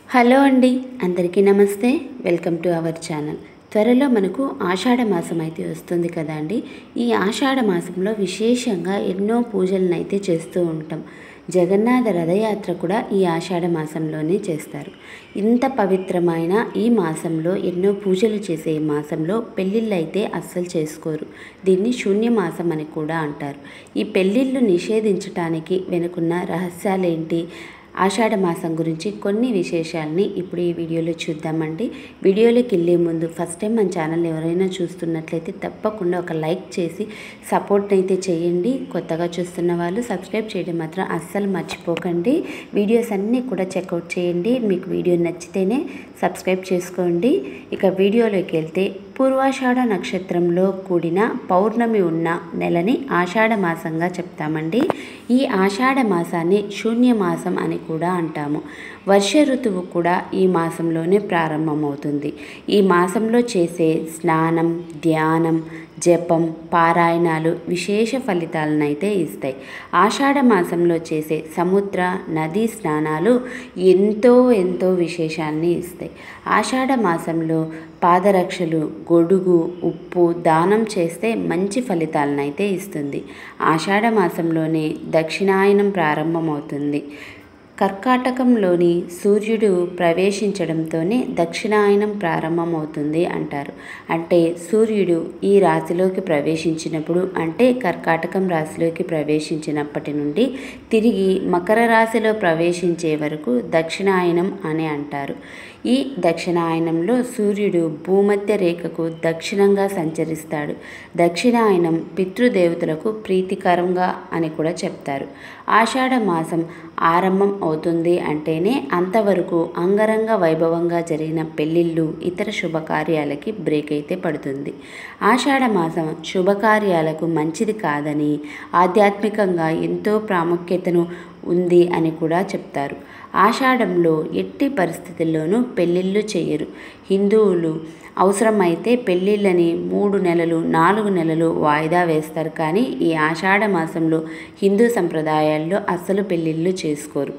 hello అండి అందరికీ నమస్తే వెల్కమ్ టు అవర్ ఛానల్ త్వరలో మనకు ఆషాఢ మాసం అయితే వస్తుంది కదా అండి ఈ ఆషాఢ మాసంలో విశేషంగా ఎన్నో పూజలను అయితే చేస్తూ ఉంటాం జగన్నాథ రథయాత్ర కూడా ఈ ఆషాఢ మాసంలోనే చేస్తారు ఇంత పవిత్రమైన ఈ మాసంలో ఎన్నో పూజలు చేసే ఈ మాసంలో పెళ్ళిళ్ళు అయితే అస్సలు చేసుకోరు దీన్ని శూన్య మాసం అని కూడా అంటారు ఈ పెళ్ళిళ్ళు నిషేధించటానికి వెనుకున్న రహస్యాలేంటి ఆషాఢ మాసం గురించి కొన్ని విశేషాలని ఇప్పుడు ఈ వీడియోలో చూద్దామండి వీడియోలోకి వెళ్ళే ముందు ఫస్ట్ టైం మన ఛానల్ ఎవరైనా చూస్తున్నట్లయితే తప్పకుండా ఒక లైక్ చేసి సపోర్ట్ అయితే చేయండి కొత్తగా చూస్తున్న వాళ్ళు సబ్స్క్రైబ్ చేయడం మాత్రం అస్సలు మర్చిపోకండి వీడియోస్ అన్నీ కూడా చెక్అవుట్ చేయండి మీకు వీడియో నచ్చితేనే సబ్స్క్రైబ్ చేసుకోండి ఇక వీడియోలోకి వెళ్తే పూర్వాషాఢ నక్షత్రంలో కూడిన పౌర్ణమి ఉన్న నెలని ఆషాఢ మాసంగా చెప్తామండి ఈ ఆషాఢ మాసాన్ని శూన్య మాసం అని కూడా అంటాము వర్ష ఋతువు కూడా ఈ మాసంలోనే ప్రారంభమవుతుంది ఈ మాసంలో చేసే స్నానం ధ్యానం జపం పారాయణాలు విశేష ఫలితాలను అయితే ఇస్తాయి ఆషాఢ మాసంలో చేసే సముద్ర నదీ స్నానాలు ఎంతో ఎంతో విశేషాన్ని ఇస్తాయి ఆషాఢ మాసంలో పాదరక్షలు గొడుగు ఉప్పు దానం చేస్తే మంచి ఫలితాలను అయితే ఇస్తుంది ఆషాఢ మాసంలోనే దక్షిణాయనం ప్రారంభమవుతుంది కర్కాటకంలోని సూర్యుడు ప్రవేశించడంతోనే దక్షిణాయనం ప్రారంభమవుతుంది అంటారు అంటే సూర్యుడు ఈ రాశిలోకి ప్రవేశించినప్పుడు అంటే కర్కాటకం రాశిలోకి ప్రవేశించినప్పటి నుండి తిరిగి మకర రాశిలో ప్రవేశించే వరకు దక్షిణాయనం అని అంటారు ఈ దక్షిణాయనంలో సూర్యుడు భూమధ్య రేఖకు దక్షిణంగా సంచరిస్తాడు దక్షిణాయనం పితృదేవతలకు ప్రీతికరంగా అని కూడా చెప్తారు ఆషాఢ మాసం ఆరంభం అవుతుంది అంటేనే అంతవరకు అంగరంగ వైభవంగా జరిగిన పెళ్ళిళ్ళు ఇతర శుభకార్యాలకి బ్రేక్ అయితే పడుతుంది ఆషాఢ మాసం శుభకార్యాలకు మంచిది కాదని ఆధ్యాత్మికంగా ఎంతో ప్రాముఖ్యతను ఉంది అని కూడా చెప్తారు ఆషాఢంలో ఎట్టి పరిస్థితుల్లోనూ పెళ్ళిళ్ళు చేయరు హిందువులు అవసరమైతే పెళ్ళిళ్ళని మూడు నెలలు నాలుగు నెలలు వాయిదా వేస్తారు కానీ ఈ ఆషాఢ మాసంలో హిందూ సంప్రదాయాల్లో అస్సలు పెళ్ళిళ్ళు చేసుకోరు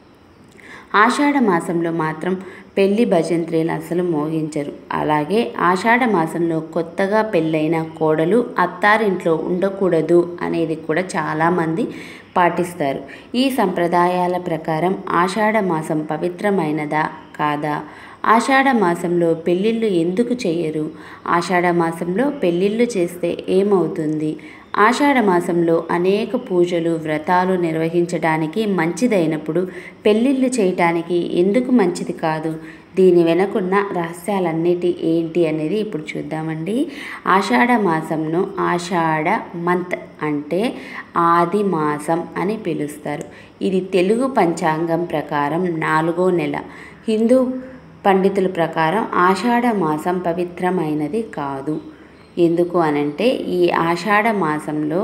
ఆషాఢ మాసంలో మాత్రం పెళ్లి భజంత్రీలు అసలు మోగించరు అలాగే ఆషాఢ మాసంలో కొత్తగా పెళ్ళైన కోడలు అత్తారింట్లో ఉండకూడదు అనేది కూడా చాలామంది పాటిస్తారు ఈ సంప్రదాయాల ప్రకారం ఆషాఢ మాసం పవిత్రమైనదా కాదా ఆషాఢ మాసంలో పెళ్ళిళ్ళు ఎందుకు చేయరు ఆషాఢ మాసంలో పెళ్ళిళ్ళు చేస్తే ఏమవుతుంది ఆషాఢ మాసంలో అనేక పూజలు వ్రతాలు నిర్వహించడానికి మంచిదైనప్పుడు పెళ్ళిళ్ళు చేయటానికి ఎందుకు మంచిది కాదు దీని వెనకున్న రహస్యాలన్నిటి ఏంటి అనేది ఇప్పుడు చూద్దామండి ఆషాఢ మాసంను ఆషాఢ మంత్ అంటే ఆది మాసం అని పిలుస్తారు ఇది తెలుగు పంచాంగం ప్రకారం నాలుగో నెల హిందూ పండితుల ప్రకారం ఆషాఢ మాసం పవిత్రమైనది కాదు ఎందుకు అనంటే ఈ ఆషాఢ మాసంలో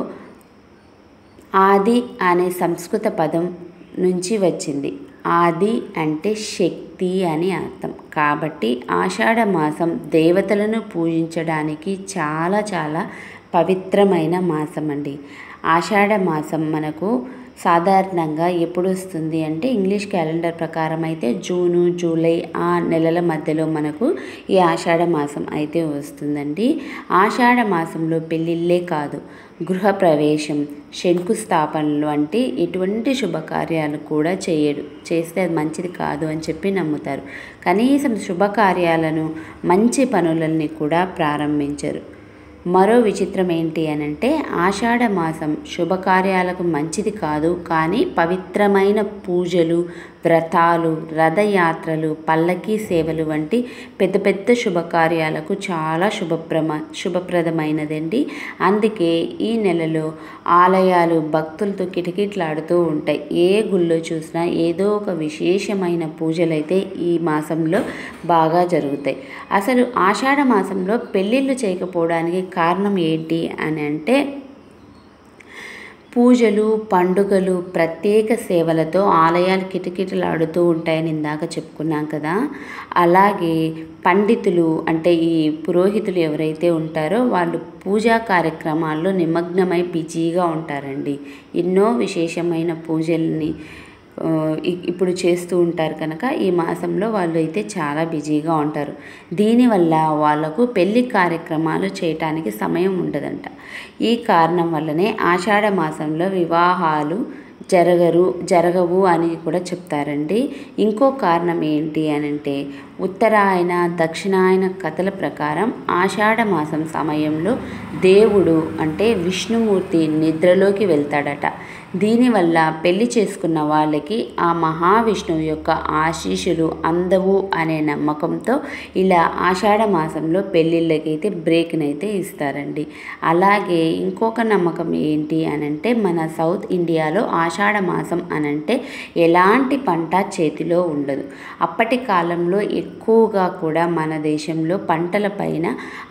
ఆది అనే సంస్కృత పదం నుంచి వచ్చింది ఆది అంటే శక్తి అని అర్థం కాబట్టి ఆషాఢ మాసం దేవతలను పూజించడానికి చాలా చాలా పవిత్రమైన మాసం అండి ఆషాఢ మాసం మనకు సాధారణంగా ఎప్పుడు వస్తుంది అంటే ఇంగ్లీష్ క్యాలెండర్ ప్రకారం అయితే జూను జూలై ఆ నెలల మధ్యలో మనకు ఈ ఆషాఢ మాసం అయితే వస్తుందండి ఆషాఢ మాసంలో పెళ్ళిళ్ళే కాదు గృహప్రవేశం శంకుస్థాపనలు అంటే ఎటువంటి శుభకార్యాలు కూడా చేయడు చేస్తే అది మంచిది కాదు అని చెప్పి నమ్ముతారు కనీసం శుభకార్యాలను మంచి పనులని కూడా ప్రారంభించరు మరో విచిత్రం ఏంటి అనంటే ఆషాఢ మాసం శుభకార్యాలకు మంచిది కాదు కానీ పవిత్రమైన పూజలు వ్రతాలు రథయాత్రలు పల్లకీ సేవలు వంటి పెద్ద పెద్ద శుభకార్యాలకు చాలా శుభప్రమ శుభప్రదమైనదండి అందుకే ఈ నెలలో ఆలయాలు భక్తులతో కిటకిటలాడుతూ ఉంటాయి ఏ గుళ్ళో చూసినా ఏదో ఒక విశేషమైన పూజలైతే ఈ మాసంలో బాగా జరుగుతాయి అసలు ఆషాఢ మాసంలో పెళ్ళిళ్ళు చేయకపోవడానికి కారణం ఏంటి అని అంటే పూజలు పండుగలు ప్రత్యేక సేవలతో ఆలయాలు కిటకిటలాడుతూ ఉంటాయని ఇందాక చెప్పుకున్నాం కదా అలాగే పండితులు అంటే ఈ పురోహితులు ఎవరైతే ఉంటారో వాళ్ళు పూజా కార్యక్రమాల్లో నిమగ్నమై బిజీగా ఉంటారండి ఎన్నో విశేషమైన పూజల్ని ఆ, ఇ- ఇప్పుడు చేస్తూ ఉంటారు కనుక ఈ మాసంలో వాళ్ళు అయితే చాలా బిజీగా ఉంటారు దీనివల్ల వాళ్ళకు పెళ్లి కార్యక్రమాలు చేయటానికి సమయం ఉండదంట ఈ కారణం వల్లనే ఆషాఢ మాసంలో వివాహాలు జరగరు జరగవు అని కూడా చెప్తారండి ఇంకో కారణం ఏంటి అని అంటే ఉత్తరాయణ దక్షిణాయన కథల ప్రకారం ఆషాఢ మాసం సమయంలో దేవుడు అంటే విష్ణుమూర్తి నిద్రలోకి వెళ్తాడట దీనివల్ల పెళ్లి చేసుకున్న వాళ్ళకి ఆ మహావిష్ణువు యొక్క ఆశీస్సులు అందవు అనే నమ్మకంతో ఇలా ఆషాఢ మాసంలో పెళ్ళిళ్ళకైతే బ్రేక్నైతే ఇస్తారండి అలాగే ఇంకొక నమ్మకం ఏంటి అనంటే మన సౌత్ ఇండియాలో ఆషాఢ మాసం అనంటే ఎలాంటి పంట చేతిలో ఉండదు అప్పటి కాలంలో ఎక్కువగా కూడా మన దేశంలో పంటల పైన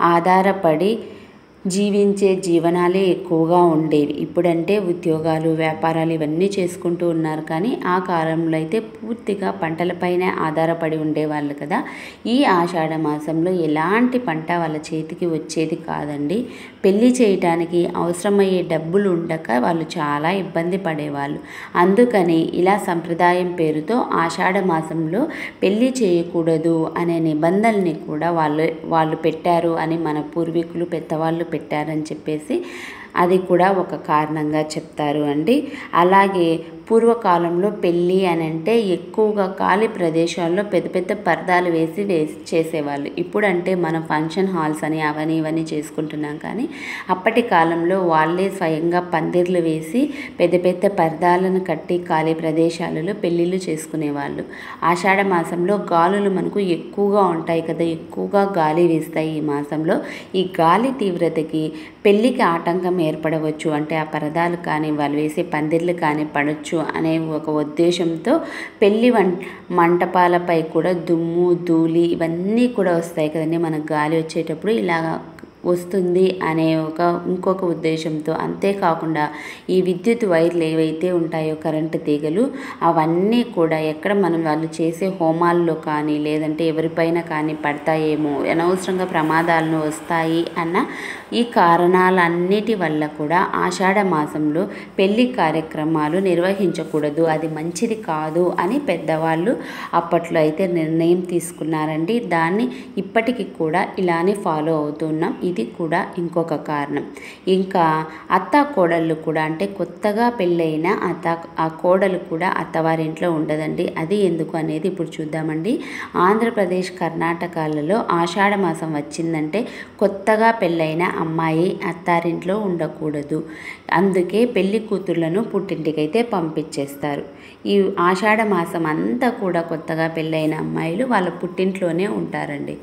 ఆధారపడి జీవించే జీవనాలే ఎక్కువగా ఉండేవి ఇప్పుడంటే ఉద్యోగాలు వ్యాపారాలు ఇవన్నీ చేసుకుంటూ ఉన్నారు కానీ ఆ కాలంలో అయితే పూర్తిగా పంటలపైనే ఆధారపడి ఉండేవాళ్ళు కదా ఈ ఆషాఢ మాసంలో ఎలాంటి పంట వాళ్ళ చేతికి వచ్చేది కాదండి పెళ్లి చేయటానికి అవసరమయ్యే డబ్బులు ఉండక వాళ్ళు చాలా ఇబ్బంది పడేవాళ్ళు అందుకని ఇలా సంప్రదాయం పేరుతో ఆషాఢ మాసంలో పెళ్లి చేయకూడదు అనే నిబంధనల్ని కూడా వాళ్ళు వాళ్ళు పెట్టారు అని మన పూర్వీకులు పెద్దవాళ్ళు పెట్టారని చెప్పేసి అది కూడా ఒక కారణంగా చెప్తారు అండి అలాగే పూర్వకాలంలో పెళ్ళి అని అంటే ఎక్కువగా ఖాళీ ప్రదేశాల్లో పెద్ద పెద్ద పరదాలు వేసి వేసి చేసేవాళ్ళు ఇప్పుడంటే మనం ఫంక్షన్ హాల్స్ అని అవని ఇవన్నీ చేసుకుంటున్నాం కానీ అప్పటి కాలంలో వాళ్ళే స్వయంగా పందిర్లు వేసి పెద్ద పెద్ద పరదాలను కట్టి ఖాళీ ప్రదేశాలలో పెళ్ళిళ్ళు చేసుకునేవాళ్ళు ఆషాఢ మాసంలో గాలులు మనకు ఎక్కువగా ఉంటాయి కదా ఎక్కువగా గాలి వీస్తాయి ఈ మాసంలో ఈ గాలి తీవ్రతకి పెళ్ళికి ఆటంకం ఏర్పడవచ్చు అంటే ఆ పరదాలు కానీ వాళ్ళు వేసే పందిర్లు కానీ పడవచ్చు అనే ఒక ఉద్దేశంతో పెళ్లి వం మంటపాలపై కూడా దుమ్ము ధూళి ఇవన్నీ కూడా వస్తాయి కదండి మనకు గాలి వచ్చేటప్పుడు ఇలాగ వస్తుంది అనే ఒక ఇంకొక ఉద్దేశంతో అంతేకాకుండా ఈ విద్యుత్ వైర్లు ఏవైతే ఉంటాయో కరెంటు తీగలు అవన్నీ కూడా ఎక్కడ మనం వాళ్ళు చేసే హోమాల్లో కానీ లేదంటే ఎవరిపైన కానీ పడతాయేమో అనవసరంగా ప్రమాదాలను వస్తాయి అన్న ఈ కారణాలన్నిటి వల్ల కూడా ఆషాఢ మాసంలో పెళ్లి కార్యక్రమాలు నిర్వహించకూడదు అది మంచిది కాదు అని పెద్దవాళ్ళు అప్పట్లో అయితే నిర్ణయం తీసుకున్నారండి దాన్ని ఇప్పటికీ కూడా ఇలానే ఫాలో అవుతున్నాం ఇది కూడా ఇంకొక కారణం ఇంకా అత్త కోడళ్ళు కూడా అంటే కొత్తగా పెళ్ళైన అత్త ఆ కోడలు కూడా అత్తవారింట్లో ఉండదండి అది ఎందుకు అనేది ఇప్పుడు చూద్దామండి ఆంధ్రప్రదేశ్ కర్ణాటకలలో ఆషాఢ మాసం వచ్చిందంటే కొత్తగా పెళ్ళైన అమ్మాయి అత్తారింట్లో ఉండకూడదు అందుకే పెళ్లి కూతుర్లను పుట్టింటికైతే పంపించేస్తారు ఈ ఆషాఢ మాసం అంతా కూడా కొత్తగా పెళ్ళైన అమ్మాయిలు వాళ్ళ పుట్టింట్లోనే ఉంటారండి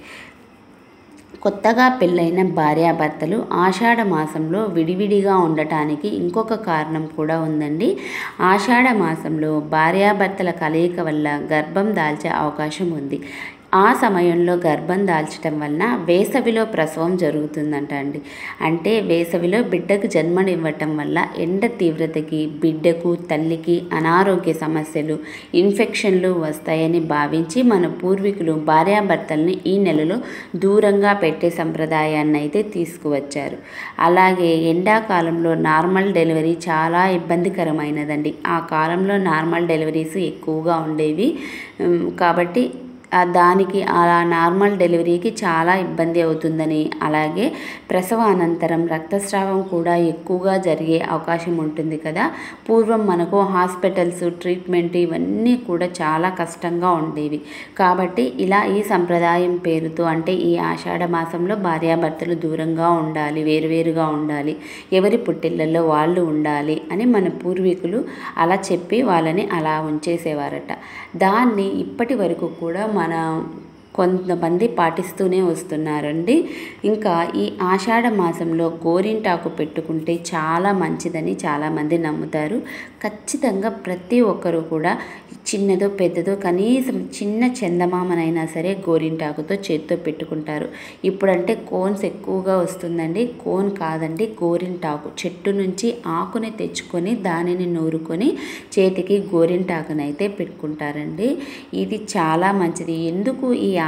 కొత్తగా పెళ్ళైన భార్యాభర్తలు ఆషాఢ మాసంలో విడివిడిగా ఉండటానికి ఇంకొక కారణం కూడా ఉందండి ఆషాఢ మాసంలో భార్యాభర్తల కలయిక వల్ల గర్భం దాల్చే అవకాశం ఉంది ఆ సమయంలో గర్భం దాల్చడం వలన వేసవిలో ప్రసవం జరుగుతుందంట అండి అంటే వేసవిలో బిడ్డకు జన్మనివ్వటం వల్ల ఎండ తీవ్రతకి బిడ్డకు తల్లికి అనారోగ్య సమస్యలు ఇన్ఫెక్షన్లు వస్తాయని భావించి మన పూర్వీకులు భార్యాభర్తల్ని ఈ నెలలో దూరంగా పెట్టే సంప్రదాయాన్ని అయితే తీసుకువచ్చారు అలాగే ఎండాకాలంలో నార్మల్ డెలివరీ చాలా ఇబ్బందికరమైనదండి ఆ కాలంలో నార్మల్ డెలివరీస్ ఎక్కువగా ఉండేవి ఉమ్, కాబట్టి ఆ దానికి అలా నార్మల్ డెలివరీకి చాలా ఇబ్బంది అవుతుందని అలాగే ప్రసవ అనంతరం రక్తస్రావం కూడా ఎక్కువగా జరిగే అవకాశం ఉంటుంది కదా పూర్వం మనకు హాస్పిటల్స్ ట్రీట్మెంట్ ఇవన్నీ కూడా చాలా కష్టంగా ఉండేవి కాబట్టి ఇలా ఈ సంప్రదాయం పేరుతో అంటే ఈ ఆషాఢ మాసంలో భార్యాభర్తలు దూరంగా ఉండాలి వేరువేరుగా ఉండాలి ఎవరి పుట్టిళ్ళల్లో వాళ్ళు ఉండాలి అని మన పూర్వీకులు అలా చెప్పి వాళ్ళని అలా ఉంచేసేవారట దాన్ని ఇప్పటి వరకు కూడా మన కొంతమంది పాటిస్తూనే వస్తున్నారండి ఇంకా ఈ ఆషాఢ మాసంలో గోరింటాకు పెట్టుకుంటే చాలా మంచిదని చాలామంది నమ్ముతారు ఖచ్చితంగా ప్రతి ఒక్కరూ కూడా చిన్నదో పెద్దదో కనీసం చిన్న చందమామనైనా సరే గోరింటాకుతో చేత్తో పెట్టుకుంటారు ఇప్పుడంటే కోన్స్ ఎక్కువగా వస్తుందండి కోన్ కాదండి గోరింటాకు చెట్టు నుంచి ఆకుని తెచ్చుకొని దానిని నూరుకొని చేతికి గోరింటాకునైతే పెట్టుకుంటారండి ఇది చాలా మంచిది ఎందుకు ఈ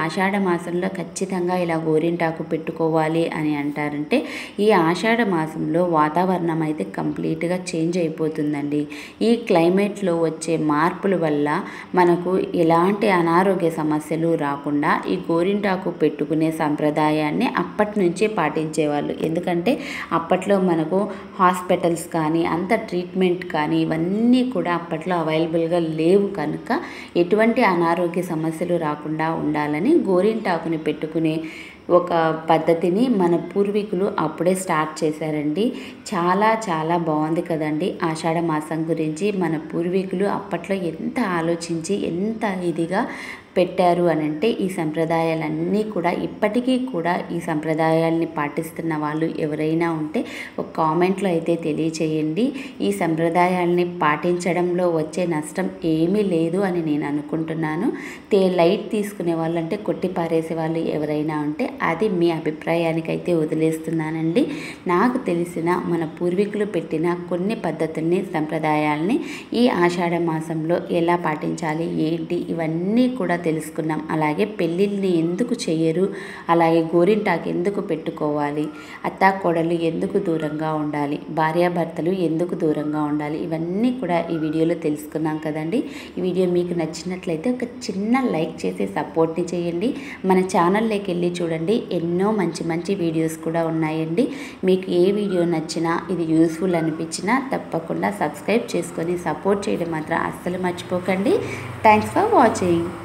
ఆషాఢ మాసంలో ఖచ్చితంగా ఇలా గోరింటాకు పెట్టుకోవాలి అని అంటారంటే ఈ ఆషాఢ మాసంలో వాతావరణం అయితే కంప్లీట్గా చేంజ్ అయిపోతుందండి ఈ క్లైమేట్లో వచ్చే మార్పుల వల్ల మనకు ఎలాంటి అనారోగ్య సమస్యలు రాకుండా ఈ గోరింటాకు పెట్టుకునే సంప్రదాయాన్ని అప్పటి నుంచే పాటించేవాళ్ళు ఎందుకంటే అప్పట్లో మనకు హాస్పిటల్స్ కానీ అంత ట్రీట్మెంట్ కానీ ఇవన్నీ కూడా అప్పట్లో అవైలబుల్గా లేవు కనుక ఎటువంటి అనారోగ్య సమస్యలు రాకుండా ఉండాలని గోరింటాకుని పెట్టుకునే ఒక పద్ధతిని మన పూర్వీకులు అప్పుడే స్టార్ట్ చేశారండి చాలా చాలా బాగుంది కదండి ఆషాఢ మాసం గురించి మన పూర్వీకులు అప్పట్లో ఎంత ఆలోచించి ఎంత ఇదిగా పెట్టారు అని అంటే ఈ సంప్రదాయాలన్నీ కూడా ఇప్పటికీ కూడా ఈ సంప్రదాయాల్ని పాటిస్తున్న వాళ్ళు ఎవరైనా ఉంటే ఒక కామెంట్లో అయితే తెలియచేయండి ఈ సంప్రదాయాల్ని పాటించడంలో వచ్చే నష్టం ఏమీ లేదు అని నేను అనుకుంటున్నాను తే లైట్ తీసుకునే వాళ్ళు అంటే కొట్టి పారేసే వాళ్ళు ఎవరైనా ఉంటే అది మీ అభిప్రాయానికైతే వదిలేస్తున్నానండి నాకు తెలిసిన మన పూర్వీకులు పెట్టిన కొన్ని పద్ధతుల్ని సంప్రదాయాల్ని ఈ ఆషాఢ మాసంలో ఎలా పాటించాలి ఏంటి ఇవన్నీ కూడా తెలుసుకున్నాం అలాగే పెళ్ళిళ్ళని ఎందుకు చేయరు అలాగే గోరింటాకు ఎందుకు పెట్టుకోవాలి అత్తా కోడలు ఎందుకు దూరంగా ఉండాలి భార్యాభర్తలు ఎందుకు దూరంగా ఉండాలి ఇవన్నీ కూడా ఈ వీడియోలో తెలుసుకున్నాం కదండి ఈ వీడియో మీకు నచ్చినట్లయితే ఒక చిన్న లైక్ చేసి సపోర్ట్ని చేయండి మన ఛానల్లోకి వెళ్ళి చూడండి ఎన్నో మంచి మంచి వీడియోస్ కూడా ఉన్నాయండి మీకు ఏ వీడియో నచ్చినా ఇది యూస్ఫుల్ అనిపించినా తప్పకుండా సబ్స్క్రైబ్ చేసుకొని సపోర్ట్ చేయడం మాత్రం అస్సలు మర్చిపోకండి థ్యాంక్స్ ఫర్ వాచింగ్